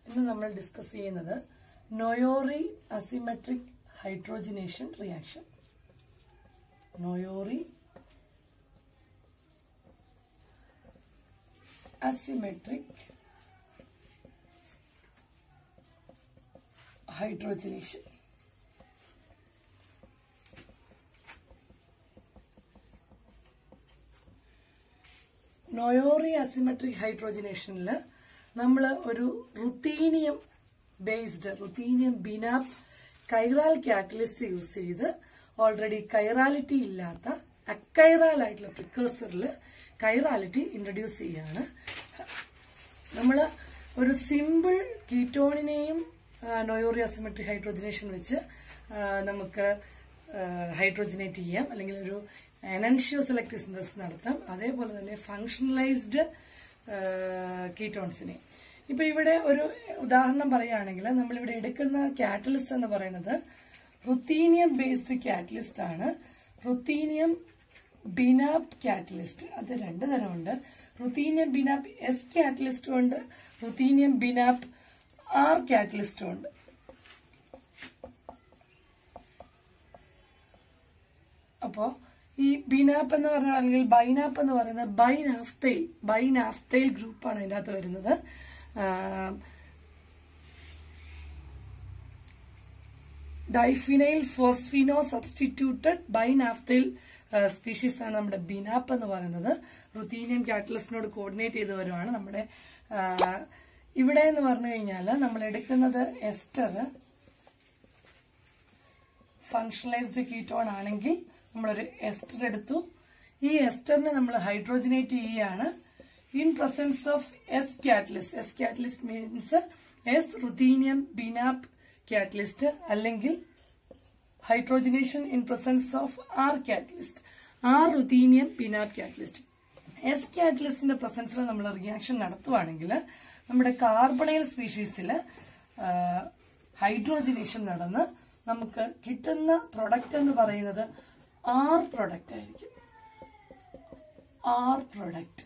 ഇന്ന് നമ്മൾ ഡിസ്കസ് ചെയ്യുന്നത് Noyori asymmetric hydrogenation reaction Noyori asymmetric hydrogenation Noyori asymmetric ഹൈഡ്രോജനേഷനിൽ നമ്മൾ ഒരു ruthenium based ruthenium BINAP chiral catalyst use ചെയ്ത് ഓൾറെഡി കൈറാലിറ്റി ഇല്ലാത്ത അക്കൈറാൽ ആയിട്ടുള്ള പ്രിക്കേഴ്സറിൽ കൈറാലിറ്റി ഇൻട്രൊഡ്യൂസ് ചെയ്യാണ് നമ്മൾ ഒരു സിമ്പിൾ കീറ്റോണിനെയും നോയോറി അസിമെട്രിക് ഹൈഡ്രോജനേഷൻ വെച്ച് ആ, നമുക്ക് ഹൈഡ്രോജനേറ്റ് ചെയ്യാം അല്ലെങ്കിൽ ഒരു എനൻഷ്യോ സെലക്ടീവ് സിന്തസിസ് നടത്താം അതേപോലെ തന്നെ ഫങ്ഷണലൈസ്ഡ് കീറ്റോൺസിനെ ഇപ്പൊ ഇവിടെ ഒരു ഉദാഹരണം പറയുകയാണെങ്കിൽ നമ്മളിവിടെ എടുക്കുന്ന കാറ്റലിസ്റ്റ് എന്ന് പറയുന്നത് റുത്തീനിയം ബേസ്ഡ് കാറ്റലിസ്റ്റ് ആണ് റുത്തീനിയം ബിനാപ്പ് കാറ്റലിസ്റ്റ് അത് രണ്ട് തരമുണ്ട് റുത്തീനിയം ബിനാപ്പ് എസ് കാറ്റലിസ്റ്റും ഉണ്ട് റുത്തീനിയം ബിനാപ്പ് ആർ കാറ്റലിസ്റ്റും ഉണ്ട് അപ്പോ ഈ ബിനാപ്പ് എന്ന് പറഞ്ഞാൽ അല്ലെങ്കിൽ ബൈനാപ്പ് എന്ന് പറയുന്നത് ബൈനാഫ്തൈൽ ബൈനാഫ്തൈൽ ഗ്രൂപ്പാണ് ഇതിനകത്ത് വരുന്നത് diphenyl phosphino substituted binaphthyl species ആണ് നമ്മുടെ ബിനാപ്പ് എന്ന് പറയുന്നത് റുത്തീനിയം കാറ്റലിസ്റ്റിനോട് കോർഡിനേറ്റ് ചെയ്ത് വരുവാണ് നമ്മുടെ ആ, ഇവിടെ എന്ന് പറഞ്ഞു കഴിഞ്ഞാൽ നമ്മൾ എടുക്കുന്നത് എസ്റ്റർ ഫങ്ഷണലൈസ്ഡ് കീറ്റോൺ ആണെങ്കിൽ നമ്മളൊരു എസ്റ്റർ എടുത്തു ഈ എസ്റ്ററിനെ നമ്മൾ ഹൈഡ്രോജനേറ്റ് ചെയ്യുകയാണ് in presence of S catalyst S catalyst means S ruthenium BINAP catalyst അല്ലെങ്കിൽ hydrogenation in presence of R catalyst R ruthenium BINAP catalyst S കാറ്റലിസ്റ്റിന്റെ പ്രസൻസിൽ നമ്മൾ റിയാക്ഷൻ നടത്തുവാണെങ്കിൽ നമ്മുടെ കാർബണൈൽ സ്പീഷീസിൽ ഹൈഡ്രോജനേഷൻ നടന്ന് നമുക്ക് കിട്ടുന്ന പ്രൊഡക്റ്റ് എന്ന് പറയുന്നത് ആർ പ്രൊഡക്റ്റ് ആയിരിക്കും ആർ പ്രൊഡക്റ്റ്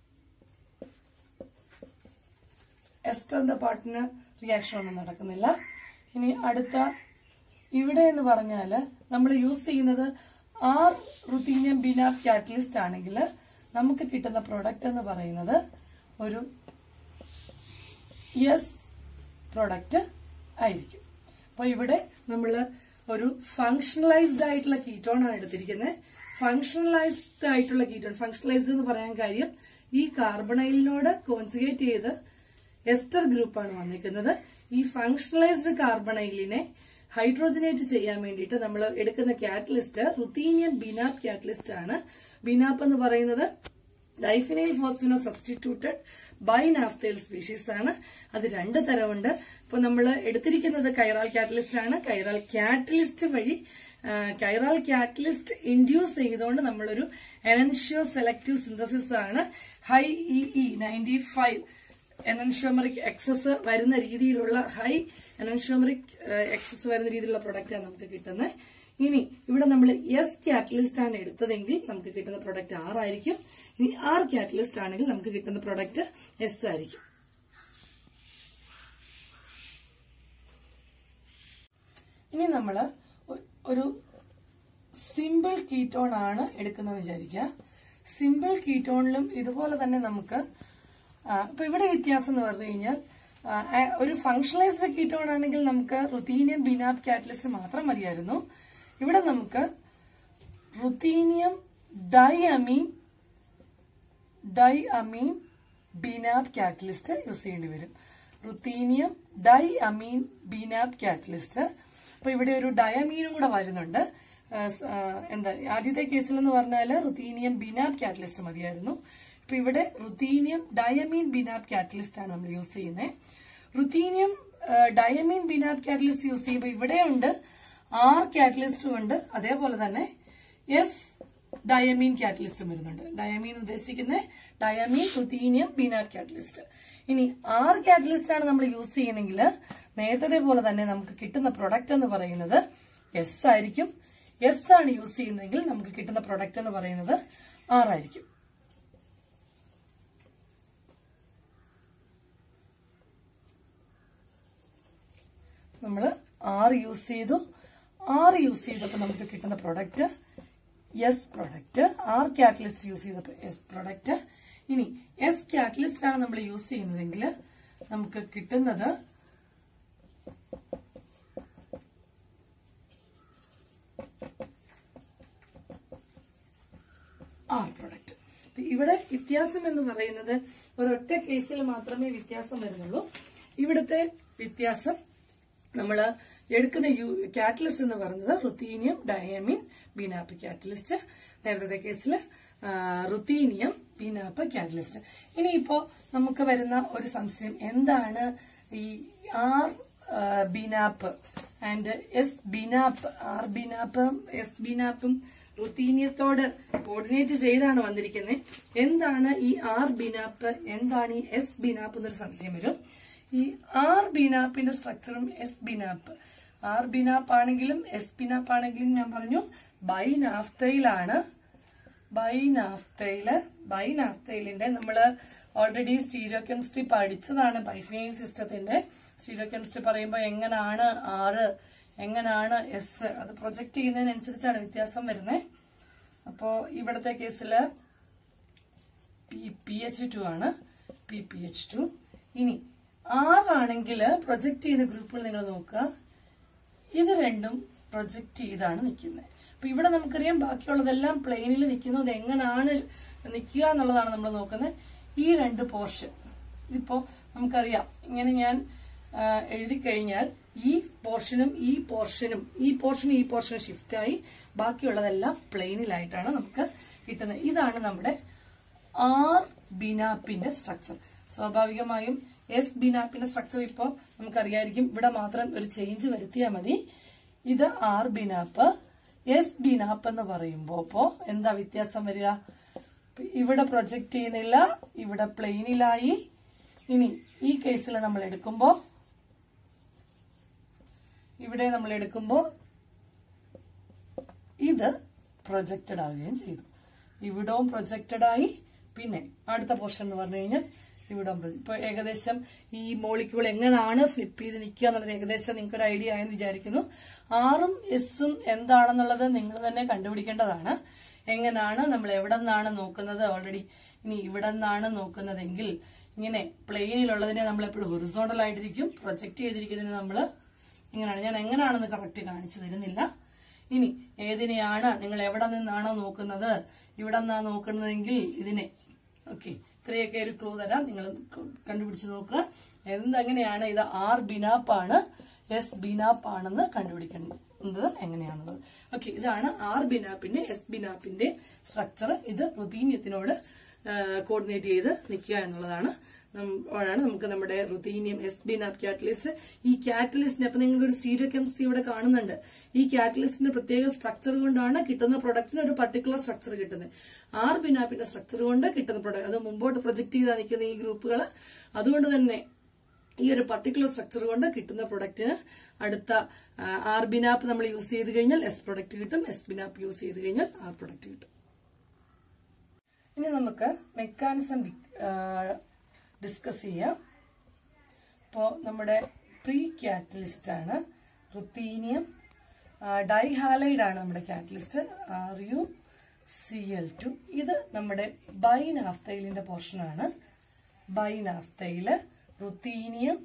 എസ്റ്ററിന്റെ പാർട്ടിന് റിയാക്ഷൻ ഒന്നും നടക്കുന്നില്ല ഇനി അടുത്ത ഇവിടെ എന്ന് പറഞ്ഞാല് നമ്മൾ യൂസ് ചെയ്യുന്നത് ആർ റുത്തീനിയം ബിനാപ്പ് കാറ്റലിസ്റ്റ് ആണെങ്കിൽ നമുക്ക് കിട്ടുന്ന പ്രൊഡക്റ്റ് എന്ന് പറയുന്നത് ഒരു യെസ് പ്രൊഡക്റ്റ് ആയിരിക്കും അപ്പൊ ഇവിടെ നമ്മൾ ഒരു ഫങ്ഷണലൈസ്ഡ് ആയിട്ടുള്ള കീറ്റോൺ ആണ് എടുത്തിരിക്കുന്നത് ഫങ്ഷണലൈസ്ഡ് ആയിട്ടുള്ള കീറ്റോൺ ഫങ്ഷണലൈസ്ഡ് എന്ന് പറയാൻ കാര്യം ഈ കാർബണൈലിനോട് കോൺസുഗേറ്റ് ചെയ്ത് എസ്റ്റർ ഗ്രൂപ്പാണ് വന്നിരിക്കുന്നത് ഈ ഫങ്ഷണലൈസ്ഡ് കാർബണൈലിനെ ഹൈഡ്രോജനേറ്റ് ചെയ്യാൻ വേണ്ടിയിട്ട് നമ്മൾ എടുക്കുന്ന കാറ്റലിസ്റ്റ് റുത്തീനിയം ബിനാപ്പ് കാറ്റലിസ്റ്റ് ആണ് ബിനാപ്പ് എന്ന് പറയുന്നത് diphenyl phosphino substituted binaphthyl species ആണ് അത് രണ്ട് തരമുണ്ട് ഇപ്പൊ നമ്മൾ എടുത്തിരിക്കുന്നത് കൈറാൽ കാറ്റലിസ്റ്റ് ആണ് കൈറാൽ കാറ്റലിസ്റ്റ് വഴി ആ, കൈറാൽ കാറ്റലിസ്റ്റ് ഇൻഡ്യൂസ് ചെയ്തുകൊണ്ട് നമ്മളൊരു എനൻഷ്യോ സെലക്ടീവ് സിന്തസിസ് ആണ് high E E ninety five enantiomeric excess വരുന്ന രീതിയിലുള്ള ഹൈ എനൻഷ്യോമറിക് എക്സസ് വരുന്ന രീതിയിലുള്ള പ്രൊഡക്റ്റ് ആണ് നമുക്ക് കിട്ടുന്നത് ഇനി ഇവിടെ നമ്മൾ എസ് കാറ്റലിസ്റ്റ് ആണ് എടുത്തതെങ്കിൽ നമുക്ക് കിട്ടുന്ന പ്രൊഡക്റ്റ് ആർ ആയിരിക്കും ഇനി ആർ കാറ്റലിസ്റ്റ് ആണെങ്കിൽ നമുക്ക് കിട്ടുന്ന പ്രൊഡക്റ്റ് എസ് ആയിരിക്കും ഇനി നമ്മൾ ഒരു സിമ്പിൾ കീറ്റോൺ ആണ് എടുക്കുന്നത് വിചാരിക്കുക സിമ്പിൾ കീറ്റോണിലും ഇതുപോലെ തന്നെ നമുക്ക് ആ, ഇപ്പൊ ഇവിടെ വ്യത്യാസം എന്ന് പറഞ്ഞു കഴിഞ്ഞാൽ ആ, ആ, ഒരു ഫങ്ഷണലൈസ്ഡ് കീറ്റോൺ ആണെങ്കിൽ നമുക്ക് റുത്തീനിയം ബിനാപ്പ് കാറ്റലിസ്റ്റ് മാത്രം മതിയായിരുന്നു ഇവിടെ നമുക്ക് ruthenium diamine diamine BINAP catalyst use ചെയ്യേണ്ടി വരും ruthenium diamine BINAP catalyst അപ്പൊ ഇവിടെ ഒരു ഡയമീനും കൂടെ വരുന്നുണ്ട് ആ, സ്- ആ, എന്താ ആദ്യത്തെ കേസിൽ എന്ന് പറഞ്ഞാല് റുത്തീനിയം ബിനാപ്പ് കാറ്റലിസ്റ്റ് മതിയായിരുന്നു ഇപ്പൊ ഇവിടെ റുത്തീനിയം ഡയമീൻ ബിനാപ്പ് കാറ്റലിസ്റ്റ് ആണ് നമ്മൾ യൂസ് ചെയ്യുന്നത് ruthenium diamine BINAP catalyst use ചെയ്യുമ്പോൾ ഇവിടെയുണ്ട് ആർ കാറ്റലിസ്റ്റും ഉണ്ട് അതേപോലെ തന്നെ എസ് ഡയമീൻ കാറ്റലിസ്റ്റും വരുന്നുണ്ട് ഡയമീൻ ഉദ്ദേശിക്കുന്ന ഡയമീൻ റുത്തീനിയം ബിനാപ്പ് കാറ്റലിസ്റ്റ് ഇനി ആർ കാറ്റലിസ്റ്റ് ആണ് നമ്മൾ യൂസ് ചെയ്യുന്നെങ്കിൽ നേരത്തെ പോലെ തന്നെ നമുക്ക് കിട്ടുന്ന പ്രൊഡക്റ്റ് എന്ന് പറയുന്നത് എസ് ആയിരിക്കും എസ് ആണ് യൂസ് ചെയ്യുന്നതെങ്കിൽ നമുക്ക് കിട്ടുന്ന പ്രൊഡക്റ്റ് എന്ന് പറയുന്നത് ആർ ആയിരിക്കും നമ്മൾ ആറ് യൂസ് ചെയ്തു ആറ് യൂസ് ചെയ്തപ്പോൾ നമുക്ക് കിട്ടുന്ന product S product R catalyst use ചെയ്തപ്പോൾ എസ് പ്രൊഡക്റ്റ് ഇനി എസ് കാറ്റലിസ്റ്റ് ആണ് നമ്മൾ യൂസ് ചെയ്യുന്നതെങ്കിൽ നമുക്ക് കിട്ടുന്നത് ആർ പ്രൊഡക്റ്റ് ഇവിടെ വ്യത്യാസം എന്ന് പറയുന്നത് ഒരൊറ്റ കേസിൽ മാത്രമേ വ്യത്യാസം വരുന്നുള്ളൂ ഇവിടുത്തെ വ്യത്യാസം നമ്മൾ എടുക്കുന്ന യു കാറ്റലിസ്റ്റ് എന്ന് പറയുന്നത് റുത്തീനിയം ഡയമീൻ ബീനാപ്പ് കാറ്റലിസ്റ്റ് നേരത്തെ കേസിൽ റുത്തീനിയം ബീനാപ്പ് കാറ്റലിസ്റ്റ് ഇനിയിപ്പോ നമുക്ക് വരുന്ന ഒരു സംശയം എന്താണ് ഈ R BINAP and S BINAP R ബിനാപ്പും എസ് ബിനാപ്പും റുത്തീനിയത്തോട് കോർഡിനേറ്റ് ചെയ്താണ് വന്നിരിക്കുന്നത് എന്താണ് ഈ ആർ ബിനാപ്പ് എന്താണ് ഈ എസ് ബിനാപ്പ് എന്നൊരു സംശയം വരും ഈ ആർ ബിനാപ്പിന്റെ സ്ട്രക്ചറും എസ് ബിനാപ്പ് ആർ ബിനാപ്പ് ആണെങ്കിലും എസ് ബിനാപ്പ് ആണെങ്കിലും ഞാൻ പറഞ്ഞു ബൈനാഫ്തയിലാണ് ബൈനാഫ്തയില് ബൈനാഫ്തയിലിന്റെ നമ്മള് ഓൾറെഡി സ്റ്റീരിയോ കെമിസ്ട്രി പഠിച്ചതാണ് ബൈഫൈൻ സിസ്റ്റത്തിന്റെ സ്റ്റീരിയോ കെമിസ്ട്രി പറയുമ്പോൾ എങ്ങനാണ് ആറ് എങ്ങനാണ് എസ് അത് പ്രൊജക്ട് ചെയ്യുന്നതിനനുസരിച്ചാണ് വ്യത്യാസം വരുന്നത് അപ്പോ ഇവിടത്തെ കേസില് പി എച്ച് ടു ആണ് പി പി എച്ച് ടു ഇനി ആറാണെങ്കിൽ പ്രൊജക്ട് ചെയ്യുന്ന ഗ്രൂപ്പുകൾ നിങ്ങൾ നോക്കുക ഇത് രണ്ടും പ്രൊജക്ട് ചെയ്താണ് നിൽക്കുന്നത് അപ്പൊ ഇവിടെ നമുക്കറിയാം ബാക്കിയുള്ളതെല്ലാം പ്ലെയിനിൽ നിൽക്കുന്നു അത് എങ്ങനെയാണ് നിൽക്കുക എന്നുള്ളതാണ് നമ്മൾ നോക്കുന്നത് ഈ രണ്ട് പോർഷൻ ഇതിപ്പോ നമുക്കറിയാം ഇങ്ങനെ ഞാൻ ആ, എഴുതി കഴിഞ്ഞാൽ ഈ പോർഷനും ഈ പോർഷനും ഈ പോർഷനും ഈ പോർഷനും ഷിഫ്റ്റ് ആയി ബാക്കിയുള്ളതെല്ലാം പ്ലെയിനിലായിട്ടാണ് നമുക്ക് കിട്ടുന്നത് ഇതാണ് നമ്മുടെ ആർ ബിനാപ്പിന്റെ സ്ട്രക്ചർ സ്വാഭാവികമായും എസ് ബിനാപ്പിന്റെ സ്ട്രക്ചർ ഇപ്പോ നമുക്കറിയായിരിക്കും ഇവിടെ മാത്രം ഒരു ചേഞ്ച് വരുത്തിയാൽ മതി ഇത് ആർ ബിനാപ്പ് എസ് ബിനാപ്പ് എന്ന് പറയുമ്പോ ഇപ്പോ എന്താ വ്യത്യാസം വരിക ഇവിടെ പ്രൊജക്ട് ചെയ്യുന്നില്ല ഇവിടെ പ്ലെയിനിലായി ഇനി ഈ കേസിൽ നമ്മൾ എടുക്കുമ്പോ ഇവിടെ നമ്മൾ എടുക്കുമ്പോ ഇത് പ്രൊജക്റ്റഡ് ആവുകയും ചെയ്തു ഇവിടവും പ്രൊജക്റ്റഡ് ആയി പിന്നെ അടുത്ത പോർഷൻ എന്ന് പറഞ്ഞു കഴിഞ്ഞാൽ ഇവിടെ ഇപ്പൊ ഏകദേശം ഈ മോളിക്യൂൾ എങ്ങനെയാണ് ഫ്ലിപ്പ് ചെയ്ത് നിൽക്കുക എന്നുള്ളത് ഏകദേശം നിങ്ങൾക്ക് ഒരു ഐഡിയ ആയെന്ന് വിചാരിക്കുന്നു ആറും എസും എന്താണെന്നുള്ളത് നിങ്ങൾ തന്നെ കണ്ടുപിടിക്കേണ്ടതാണ് എങ്ങനെയാണ് നമ്മൾ എവിടെ നിന്നാണ് നോക്കുന്നത് ഓൾറെഡി ഇനി ഇവിടെ നിന്നാണ് നോക്കുന്നതെങ്കിൽ ഇങ്ങനെ പ്ലെയിനിലുള്ളതിനെ നമ്മൾ എപ്പോഴും ഹൊറിസോണ്ടൽ ആയിട്ടിരിക്കും പ്രൊജക്ട് ചെയ്തിരിക്കുന്നതിന് നമ്മൾ എങ്ങനെയാണ് ഞാൻ എങ്ങനെയാണെന്ന് കറക്റ്റ് കാണിച്ചു തരുന്നില്ല ഇനി ഏതിനെയാണ് നിങ്ങൾ എവിടെ നിന്നാണോ നോക്കുന്നത് ഇവിടെ നിന്നാണ് നോക്കുന്നതെങ്കിൽ ഇതിനെ ഓക്കെ ഇത്രയൊക്കെ ഒരു ക്ലൂ തരാം നിങ്ങൾ കണ്ടുപിടിച്ച് നോക്കുക എന്തെങ്ങനെയാണ് ഇത് ആർ ബിനാപ്പ് ആണ് എസ് ബിനാപ്പ് ആണെന്ന് കണ്ടുപിടിക്കുന്നത് എങ്ങനെയാണുള്ളത് ഓക്കെ ഇതാണ് ആർ ബിനാപ്പിന്റെ എസ് ബിനാപ്പിന്റെ സ്ട്രക്ചർ ഇത് റുതീന്യത്തിനോട് കോർഡിനേറ്റ് ചെയ്ത് നിൽക്കുക എന്നുള്ളതാണ് നം- ആണ് നമുക്ക് നമ്മുടെ റുതീനിയം എസ് ബിനാപ്പ് കാറ്റലിസ്റ്റ് ഈ കാറ്റലിസ്റ്റിന് അപ്പൊ നിങ്ങൾക്ക് ഒരു സ്റ്റീരിയോ കെമിസ്ട്രി ഇവിടെ കാണുന്നുണ്ട് ഈ കാറ്റലിസ്റ്റിന്റെ പ്രത്യേക സ്ട്രക്ചർ കൊണ്ടാണ് കിട്ടുന്ന പ്രൊഡക്റ്റിന് ഒരു പർട്ടിക്കുലർ സ്ട്രക്ചർ കിട്ടുന്നത് ആർ ബിനാപ്പിന്റെ സ്ട്രക്ചർ കൊണ്ട് കിട്ടുന്ന പ്രൊഡക്റ്റ് അത് മുമ്പോട്ട് പ്രൊജക്ട് ചെയ്താ നിൽക്കുന്ന ഈ ഗ്രൂപ്പുകൾ അതുകൊണ്ട് തന്നെ ഈ ഒരു പർട്ടിക്കുലർ സ്ട്രക്ചർ കൊണ്ട് കിട്ടുന്ന പ്രൊഡക്റ്റിന് അടുത്ത ആർ ബിനാപ്പ് നമ്മൾ യൂസ് ചെയ്ത് കഴിഞ്ഞാൽ എസ് പ്രൊഡക്റ്റ് കിട്ടും എസ് ബിനാപ്പ് യൂസ് ചെയ്ത് കഴിഞ്ഞാൽ ആർ പ്രൊഡക്റ്റ് കിട്ടും ഇനി നമുക്ക് മെക്കാനിസം ഡിസ്കസ് ചെയ്യാം ഇപ്പോൾ നമ്മുടെ പ്രീ കാറ്റലിസ്റ്റ് ആണ് റുത്തീനിയം ഡൈഹാലൈഡ് ആണ് നമ്മുടെ catalyst R U C L two ഇത് നമ്മുടെ ബൈനാഫ്തൈലിന്റെ പോർഷനാണ് ബൈനാഫ്തൈല് റുത്തീനിയം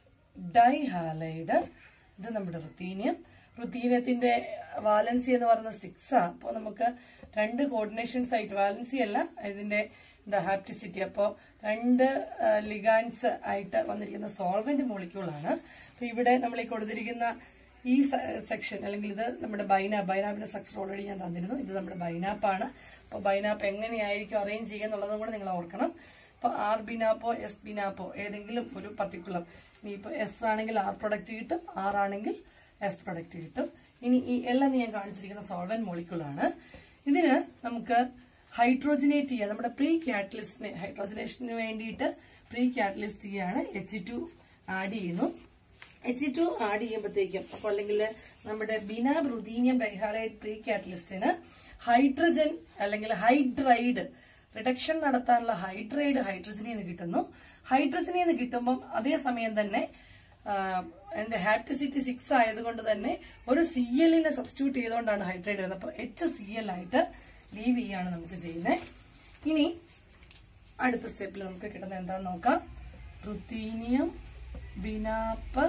ഡൈഹാലൈഡ് ഇത് നമ്മുടെ റുത്തീനിയം റുത്തീനിയത്തിന്റെ വാലൻസി എന്ന് പറയുന്നത് സിക്സ് ആ അപ്പോൾ നമുക്ക് രണ്ട് കോർഡിനേഷൻസ് ആയിട്ട് വാലൻസി അല്ല ഇതിന്റെ എന്താ ഹാപ്റ്റിസിറ്റി അപ്പോൾ രണ്ട് ലിഗാൻസ് ആയിട്ട് വന്നിരിക്കുന്ന സോൾവെന്റ് മോളിക്യൂളാണ് അപ്പൊ ഇവിടെ നമ്മൾ ഈ കൊടുത്തിരിക്കുന്ന ഈ സെക്ഷൻ അല്ലെങ്കിൽ ഇത് നമ്മുടെ ബൈനാപ്പ് ബൈനാപ്പിന്റെ സ്ട്രക്ചർ ഓൾറെഡി ഞാൻ തന്നിരുന്നു ഇത് നമ്മുടെ ബൈനാപ്പാണ് അപ്പോൾ ബൈനാപ്പ് എങ്ങനെയായിരിക്കും അറേഞ്ച് ചെയ്യുക എന്നുള്ളതും കൂടെ നിങ്ങൾ ഓർക്കണം ഇപ്പൊ ആർ ബിനാപ്പോ എസ് ബിനാപ്പോ ഏതെങ്കിലും ഒരു പർട്ടിക്കുലർ ഇനി ഇപ്പൊ എസ് ആണെങ്കിൽ ആർ പ്രൊഡക്റ്റ് കിട്ടും ആർ ആണെങ്കിൽ എസ് പ്രൊഡക്റ്റ് കിട്ടും ഇനി ഈ എല്ലാം ഞാൻ കാണിച്ചിരിക്കുന്ന സോൾവൻ മോളിക്യൂളാണ് ഇതിന് നമുക്ക് ഹൈഡ്രോജനേറ്റ് ചെയ്യാം നമ്മുടെ പ്രീ കാറ്റലിസ്റ്റിനെ ഹൈഡ്രോജനേഷന് വേണ്ടിയിട്ട് പ്രീ കാറ്റലിസ്റ്റ് ചെയ്യാണ് എച്ച് ടു ആഡ് ചെയ്യുന്നു എച്ച് ടു ആഡ് ചെയ്യുമ്പോഴത്തേക്കും അപ്പോൾ അല്ലെങ്കിൽ നമ്മുടെ ബിനാബ് റുദീനിയം ഡൈഹാലൈഡ് പ്രീ കാറ്റലിസ്റ്റിന് ഹൈഡ്രജൻ അല്ലെങ്കിൽ ഹൈഡ്രൈഡ് റിഡക്ഷൻ നടത്താനുള്ള ഹൈഡ്രൈഡ് ഹൈഡ്രജനിൽ നിന്ന് കിട്ടുന്നു ഹൈഡ്രജനിൽ നിന്ന് കിട്ടുമ്പം അതേ സമയം തന്നെ എന്റെ ഹാപ്റ്റിസിറ്റി സിക്സ് ആയതുകൊണ്ട് തന്നെ ഒരു സി എല്ലിനെ സബ്സ്റ്റിറ്റ്യൂട്ട് ചെയ്തുകൊണ്ടാണ് ഹൈഡ്രേറ്റ് വരുന്നത് അപ്പൊ എച്ച് സി എൽ ആയിട്ട് ലീവ് ചെയ്യാണ് നമുക്ക് ചെയ്യുന്നത് ഇനി അടുത്ത സ്റ്റെപ്പിൽ നമുക്ക് കിട്ടുന്നത് എന്താന്ന് നോക്കാം റുത്തീനിയം ബിനാപ്പ്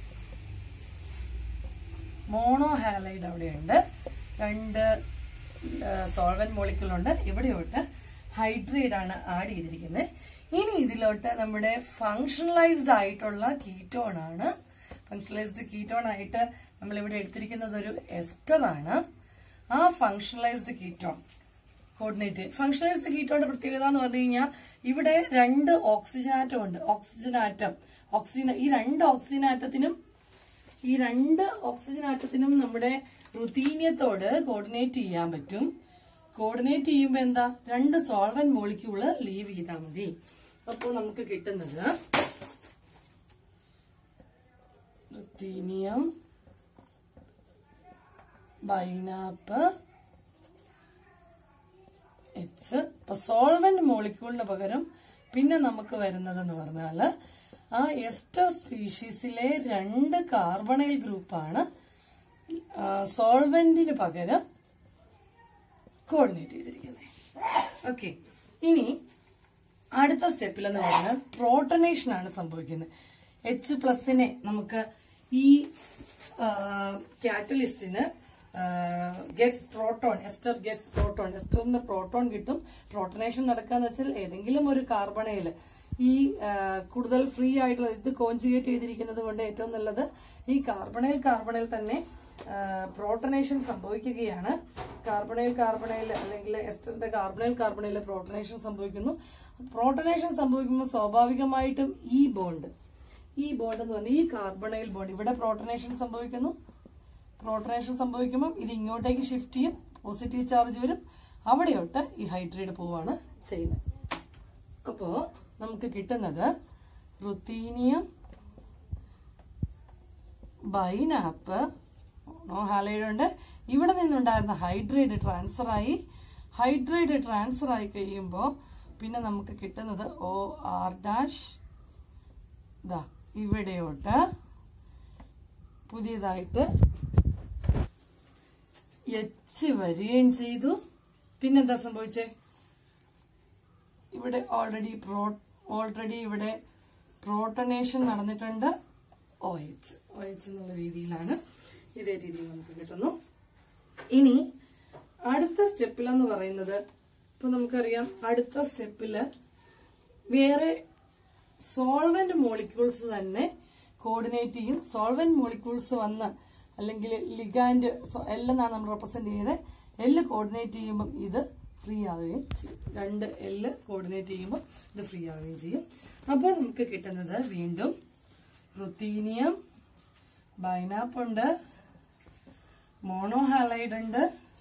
മോണോഹാലൈഡ് അവിടെയുണ്ട് രണ്ട് സോൾവൻ മോളിക്കുകളുണ്ട് ഇവിടെയോട്ട് ഹൈഡ്രേറ്റ് ആണ് ആഡ് ചെയ്തിരിക്കുന്നത് ഇനി ഇതിലോട്ട് നമ്മുടെ ഫങ്ഷണലൈസ്ഡ് ആയിട്ടുള്ള കീറ്റോൺ ആണ് ഫങ്ഷണലൈസ്ഡ് കീറ്റോൺ ആയിട്ട് നമ്മൾ ഇവിടെ എടുത്തിരിക്കുന്നത് ഒരു എസ്റ്റർ ആണ് ആ ഫങ്ഷണലൈസ്ഡ് കീറ്റോൺ കോർഡിനേറ്റ് ഫങ്ഷണലൈസ്ഡ് കീറ്റോന്റെ പ്രത്യേകത എന്ന് പറഞ്ഞു കഴിഞ്ഞാൽ ഇവിടെ രണ്ട് ഓക്സിജൻ ആറ്റം ഉണ്ട് ഓക്സിജൻ ആറ്റം ഓക്സിജൻ ഈ രണ്ട് ഓക്സിജൻ ആറ്റത്തിനും ഈ രണ്ട് ഓക്സിജൻ ആറ്റത്തിനും നമ്മുടെ റുത്തീനിയത്തോട് കോർഡിനേറ്റ് ചെയ്യാൻ പറ്റും കോർഡിനേറ്റ് ചെയ്യുമ്പോൾ എന്താ രണ്ട് സോൾവൻ മോളിക്യൂള് ലീവ് ചെയ്താൽ മതി അപ്പോൾ നമുക്ക് കിട്ടുന്നത് റുത്തീനിയം ബൈനാപ്പ് എച്ച് ഇപ്പൊ സോൾവന്റ് മോളിക്യൂളിന് പകരം പിന്നെ നമുക്ക് വരുന്നത് എന്ന് പറഞ്ഞാല് ആ എസ്റ്റർ സ്പീഷീസിലെ രണ്ട് കാർബണൈൽ ഗ്രൂപ്പാണ് സോൾവെന്റിന് പകരം കോർഡിനേറ്റ് ചെയ്തിരിക്കുന്നത് ഓക്കെ ഇനി അടുത്ത സ്റ്റെപ്പിൽ എന്ന് പറഞ്ഞാൽ പ്രോട്ടനേഷൻ ആണ് സംഭവിക്കുന്നത് എച്ച് പ്ലസിനെ നമുക്ക് ഈ കാറ്റലിസ്റ്റിന് gets proton ester gets proton എസ്റ്ററിന് പ്രോട്ടോൺ കിട്ടും പ്രോട്ടനേഷൻ നടക്കാന്ന് വെച്ചാൽ ഏതെങ്കിലും ഒരു കാർബണയിൽ ഈ ആ, കൂടുതൽ ഫ്രീ ആയിട്ടുള്ള ഇത് കോൺജുഗേറ്റ് ചെയ്തിരിക്കുന്നത് കൊണ്ട് ഏറ്റവും നല്ലത് ഈ കാർബണൈൽ കാർബണൈൽ തന്നെ പ്രോട്ടനേഷൻ സംഭവിക്കുകയാണ് കാർബണൈൽ കാർബണൈൽ അല്ലെങ്കിൽ എസ്റ്ററിന്റെ കാർബണൈൽ കാർബണൈൽ പ്രോട്ടനേഷൻ സംഭവിക്കുന്നു പ്രോട്ടനേഷൻ സംഭവിക്കുമ്പോൾ സ്വാഭാവികമായിട്ടും ഈ ബോണ്ട് ഈ ബോണ്ട് എന്ന് പറഞ്ഞാൽ ഈ കാർബണൈൽ ബോണ്ട് ഇവിടെ പ്രോട്ടനേഷൻ സംഭവിക്കുന്നു പ്രോട്ടനേഷൻ സംഭവിക്കുമ്പോൾ ഇത് ഇങ്ങോട്ടേക്ക് ഷിഫ്റ്റ് ചെയ്യും പോസിറ്റീവ് ചാർജ് വരും അവിടെയോട്ട് ഈ ഹൈഡ്രേറ്റ് പോവാണ് ചെയ്യുന്നത് അപ്പോ നമുക്ക് കിട്ടുന്നത് റുത്തീനിയം ബൈനാപ്പ് ഹാലൈഡ് ഉണ്ട് ഇവിടെ നിന്നുണ്ടായിരുന്ന ഹൈഡ്രേറ്റ് ട്രാൻസ്ഫർ ആയി ഹൈഡ്രേറ്റ് ട്രാൻസ്ഫർ ആയി കഴിയുമ്പോൾ പിന്നെ നമുക്ക് കിട്ടുന്നത് ഒ ആർ ഡാഷ് ദാ ഇവിടെയോട്ട് പുതിയതായിട്ട് എച്ച് വരികയും ചെയ്തു പിന്നെന്താ സംഭവിച്ചേ ഇവിടെ ഓൾറെഡി പ്രോ ഓൾറെഡി ഇവിടെ പ്രോട്ടനേഷൻ നടന്നിട്ടുണ്ട് ഒ എച്ച് ഒ എച്ച് എന്നുള്ള രീതിയിലാണ് ഇതേ രീതിയിൽ നമുക്ക് കിട്ടുന്നു ഇനി അടുത്ത സ്റ്റെപ്പിൽ എന്ന് പറയുന്നത് ഇപ്പൊ നമുക്കറിയാം അടുത്ത സ്റ്റെപ്പില് വേറെ സോൾവെന്റ് മോളിക്യൂൾസ് തന്നെ കോർഡിനേറ്റ് ചെയ്യും സോൾവെന്റ് മോളിക്യൂൾസ് വന്ന് അല്ലെങ്കിൽ ലിഗാൻഡ് എൽ എന്നാണ് നമ്മൾ റെപ്രസെന്റ് ചെയ്യുന്നത് എൽ കോർഡിനേറ്റ് ചെയ്യുമ്പം ഇത് ഫ്രീ ആവുകയും ചെയ്യും രണ്ട് എല്ല് കോർഡിനേറ്റ് ചെയ്യുമ്പോൾ ഇത് ഫ്രീ ആവുകയും ചെയ്യും അപ്പോൾ നമുക്ക് കിട്ടുന്നത് വീണ്ടും റുത്തീനിയം ബൈനാപ്പ് ഉണ്ട് മോണോഹാലൈഡ് ഉണ്ട്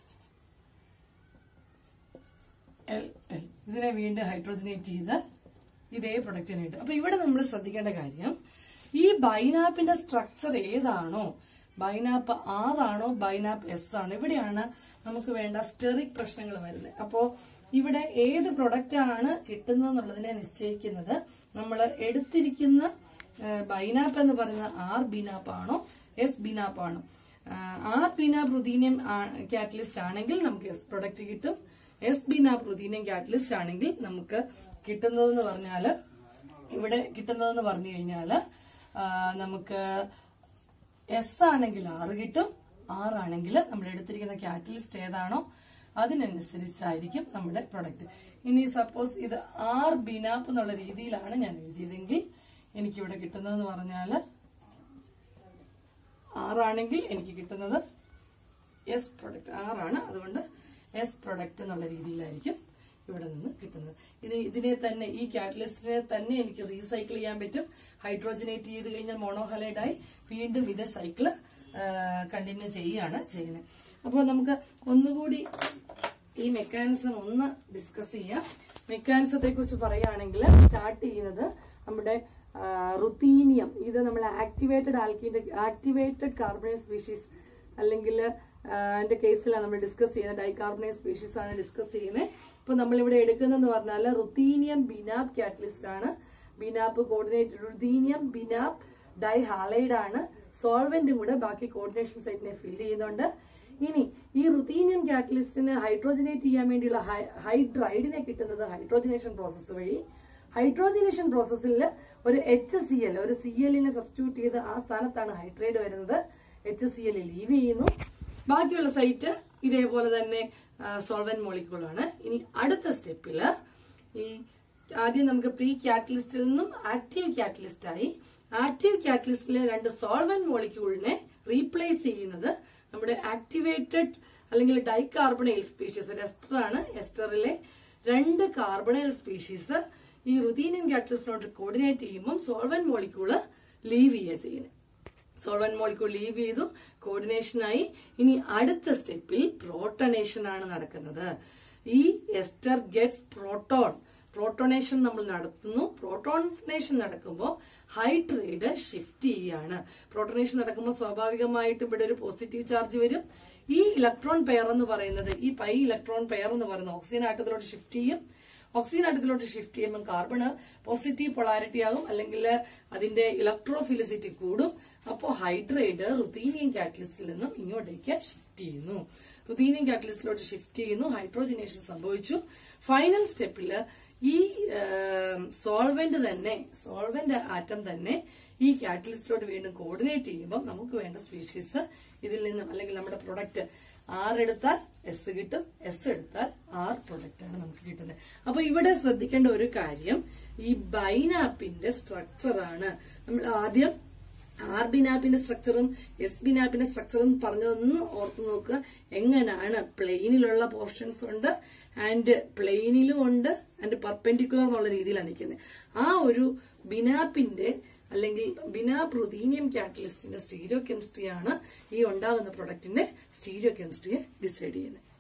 എൽ എൽ ഇതിനെ വീണ്ടും ഹൈഡ്രോജനേറ്റ് ചെയ്ത് ഇതേ പ്രൊഡക്റ്റിനെ കിട്ടും അപ്പൊ ഇവിടെ നമ്മൾ ശ്രദ്ധിക്കേണ്ട കാര്യം ഈ ബൈനാപ്പിന്റെ സ്ട്രക്ചർ ഏതാണോ ബൈനാപ്പ് ആർ ആണോ ബൈനാപ്പ് എസ് ആണോ ഇവിടെയാണ് നമുക്ക് വേണ്ട സ്റ്റെറിക് പ്രശ്നങ്ങൾ വരുന്നത് അപ്പോ ഇവിടെ ഏത് പ്രൊഡക്റ്റ് ആണ് കിട്ടുന്നത് എന്നുള്ളതിനെ നിശ്ചയിക്കുന്നത് നമ്മൾ എടുത്തിരിക്കുന്ന ബൈനാപ്പ് എന്ന് പറയുന്ന ആർ ബിനാപ്പ് ആണോ എസ് ബിനാപ്പ് ആണോ ആർ ബിനാപ്പ് റുദീനിയം കാറ്റലിസ്റ്റ് ആണെങ്കിൽ നമുക്ക് എസ് പ്രൊഡക്റ്റ് കിട്ടും എസ് ബിനാപ്പ് റുദീനിയം കാറ്റലിസ്റ്റ് ആണെങ്കിൽ നമുക്ക് കിട്ടുന്നതെന്ന് പറഞ്ഞാല് ഇവിടെ കിട്ടുന്നതെന്ന് പറഞ്ഞു കഴിഞ്ഞാല് ആ, നമുക്ക് എസ് ആണെങ്കിൽ ആറ് കിട്ടും ആറ് ആണെങ്കിൽ നമ്മൾ എടുത്തിരിക്കുന്ന കാറ്റലിസ്റ്റ് ഏതാണോ അതിനനുസരിച്ചായിരിക്കും നമ്മുടെ പ്രൊഡക്റ്റ് ഇനി സപ്പോസ് ഇത് ആർ ബിനാപ്പ് എന്നുള്ള രീതിയിലാണ് ഞാൻ എഴുതിയതെങ്കിൽ എനിക്കിവിടെ കിട്ടുന്നതെന്ന് പറഞ്ഞാല് ആറാണെങ്കിൽ എനിക്ക് കിട്ടുന്നത് എസ് പ്രൊഡക്റ്റ് ആറാണ് അതുകൊണ്ട് എസ് പ്രൊഡക്റ്റ് എന്നുള്ള രീതിയിലായിരിക്കും ഇവിടെ നിന്ന് കിട്ടുന്നത് ഇത് ഇതിനെ തന്നെ ഈ കാറ്റലിസ്റ്റിനെ തന്നെ എനിക്ക് റീസൈക്കിൾ ചെയ്യാൻ പറ്റും ഹൈഡ്രോജനേറ്റ് ചെയ്ത് കഴിഞ്ഞാൽ മോണോഹലൈഡായി വീണ്ടും ഇത് സൈക്കിള് കണ്ടിന്യൂ ചെയ്യുകയാണ് ചെയ്യുന്നത് അപ്പോൾ നമുക്ക് ഒന്നുകൂടി ഈ മെക്കാനിസം ഒന്ന് ഡിസ്കസ് ചെയ്യാം മെക്കാനിസത്തെ കുറിച്ച് പറയുകയാണെങ്കിൽ സ്റ്റാർട്ട് ചെയ്യുന്നത് നമ്മുടെ റുത്തീനിയം ഇത് നമ്മൾ ആക്ടിവേറ്റഡ് ആൽക്കിന്റെ ആക്ടിവേറ്റഡ് കാർബണേറ്റ് സ്പീഷീസ് അല്ലെങ്കിൽ എന്റെ കേസിലാണ് നമ്മൾ ഡിസ്കസ് ചെയ്യുന്നത് ഡൈകാർബണേറ്റ് സ്പീഷീസ് ആണ് ഡിസ്കസ് ചെയ്യുന്നത് ഇപ്പൊ നമ്മൾ ഇവിടെ എടുക്കുന്നതെന്ന് പറഞ്ഞാൽ റുത്തീനിയം ബിനാപ്പ് കാറ്റലിസ്റ്റ് ആണ് BINAP coordinate ruthenium BINAP dihalide ആണ് സോൾവെന്റും കൂടെ ബാക്കി കോർഡിനേഷൻ സൈറ്റിനെ ഫിൽ ചെയ്യുന്നുണ്ട് ഇനി ഈ റുത്തീനിയം കാറ്റലിസ്റ്റിന് ഹൈഡ്രോജനേറ്റ് ചെയ്യാൻ വേണ്ടിയുള്ള ഹൈഡ്രൈഡിനെ കിട്ടുന്നത് ഹൈഡ്രോജനേഷൻ പ്രോസസ്സ് വഴി ഹൈഡ്രോജനേഷൻ പ്രോസസ്സിൽ ഒരു എച്ച് സി എൽ ഒരു സി എല്ലിനെ സബ്സ്റ്റിറ്റ്യൂട്ട് ചെയ്ത് ആ സ്ഥാനത്താണ് ഹൈഡ്രൈഡ് വരുന്നത് എച്ച് സി എൽ ലീവ് ചെയ്യുന്നു ബാക്കിയുള്ള സൈറ്റ് ഇതേപോലെ തന്നെ സോൾവൻ മോളിക്കൂളാണ് ഇനി അടുത്ത സ്റ്റെപ്പില് ഈ ആദ്യം നമുക്ക് പ്രീ കാറ്റലിസ്റ്റിൽ നിന്നും ആക്റ്റീവ് കാറ്റലിസ്റ്റ് ആയി ആക്റ്റീവ് കാറ്റലിസ്റ്റിലെ രണ്ട് സോൾവൻ മോളിക്യൂളിനെ റീപ്ലേസ് ചെയ്യുന്നത് നമ്മുടെ ആക്ടിവേറ്റഡ് അല്ലെങ്കിൽ ഡൈകാർബണൈൽ സ്പീഷീസ് ഒരു എസ്റ്റർ ആണ് എസ്റ്ററിലെ രണ്ട് കാർബണൈൽ സ്പീഷീസ് ഈ റുതീനിയം കാറ്റലിസ്റ്റിനോട് കോർഡിനേറ്റ് ചെയ്യുമ്പോൾ സോൾവൻ മോളിക്യൂള് ലീവ് ചെയ്യുക ചെയ്യുന്നത് സോൾവൻ മോളിക്യൂൾ ലീവ് ചെയ്തു കോർഡിനേഷനായി ഇനി അടുത്ത സ്റ്റെപ്പിൽ പ്രോട്ടണേഷൻ ആണ് നടക്കുന്നത് ഈ എസ്റ്റർ ഗെറ്റ്സ് പ്രോട്ടോൺ പ്രോട്ടോണേഷൻ നമ്മൾ നടത്തുന്നു പ്രോട്ടോണേഷൻ നടക്കുമ്പോൾ ഹൈഡ്രേഡ് ഷിഫ്റ്റ് ചെയ്യാണ് പ്രോട്ടോണേഷൻ നടക്കുമ്പോൾ സ്വാഭാവികമായിട്ടും ഇവിടെ ഒരു പോസിറ്റീവ് ചാർജ് വരും ഈ ഇലക്ട്രോൺ പെയർ എന്ന് പറയുന്നത് ഈ പൈ ഇലക്ട്രോൺ പെയർ എന്ന് പറയുന്നത് ഓക്സിജൻ ആറ്റത്തിലോട്ട് ഷിഫ്റ്റ് ചെയ്യും ഓക്സിജൻ ആറ്റത്തിലോട്ട് ഷിഫ്റ്റ് ചെയ്യുമ്പോൾ കാർബണ് പോസിറ്റീവ് പൊളാരിറ്റി ആകും അല്ലെങ്കിൽ അതിന്റെ ഇലക്ട്രോഫിലിസിറ്റി കൂടും അപ്പോൾ ഹൈഡ്രേറ്റ് റുത്തീനിയം കാറ്റലിസ്റ്റിൽ നിന്നും ഇങ്ങോട്ടേക്ക് ഷിഫ്റ്റ് ചെയ്യുന്നു റുത്തീനിയം കാറ്റലിസ്റ്റിലോട്ട് ഷിഫ്റ്റ് ചെയ്യുന്നു ഹൈഡ്രോജനേഷൻ സംഭവിച്ചു ഫൈനൽ സ്റ്റെപ്പില് ഈ സോൾവെന്റ് തന്നെ സോൾവെന്റ് ആറ്റം തന്നെ ഈ കാറ്റലിസ്റ്റിലോട്ട് വീണ്ടും കോർഡിനേറ്റ് ചെയ്യുമ്പോൾ നമുക്ക് വേണ്ട സ്പീഷീസ് ഇതിൽ നിന്നും അല്ലെങ്കിൽ നമ്മുടെ പ്രൊഡക്റ്റ് ആർ എടുത്താൽ എസ് കിട്ടും എസ് എടുത്താൽ ആർ പ്രൊഡക്റ്റ് ആണ് നമുക്ക് കിട്ടുന്നത് അപ്പൊ ഇവിടെ ശ്രദ്ധിക്കേണ്ട ഒരു കാര്യം ഈ ബൈനാപ്പിന്റെ സ്ട്രക്ചർ ആണ് നമ്മൾ ആദ്യം ആർ ബിനാപ്പിന്റെ സ്ട്രക്ചറും എസ് ബിനാപ്പിന്റെ സ്ട്രക്ചറും പറഞ്ഞതൊന്ന് ഓർത്തു നോക്കുക എങ്ങനെയാണ് പ്ലെയിനിലുള്ള പോർഷൻസ് ഉണ്ട് ആൻഡ് പ്ലെയിനിലും ഉണ്ട് ആൻഡ് പെർപെൻഡിക്കുലർ എന്നുള്ള രീതിയിലാണ് നിൽക്കുന്നത് ആ ഒരു ബിനാപ്പിന്റെ അല്ലെങ്കിൽ ബിനാപ്പ് റുതീനിയം കാറ്റലിസ്റ്റിന്റെ സ്റ്റീരിയോ കെമിസ്ട്രിയാണ് ഈ ഉണ്ടാകുന്ന പ്രൊഡക്റ്റിന്റെ സ്റ്റീരിയോ കെമിസ്ട്രിയെ ഡിസൈഡ് ചെയ്യുന്നത്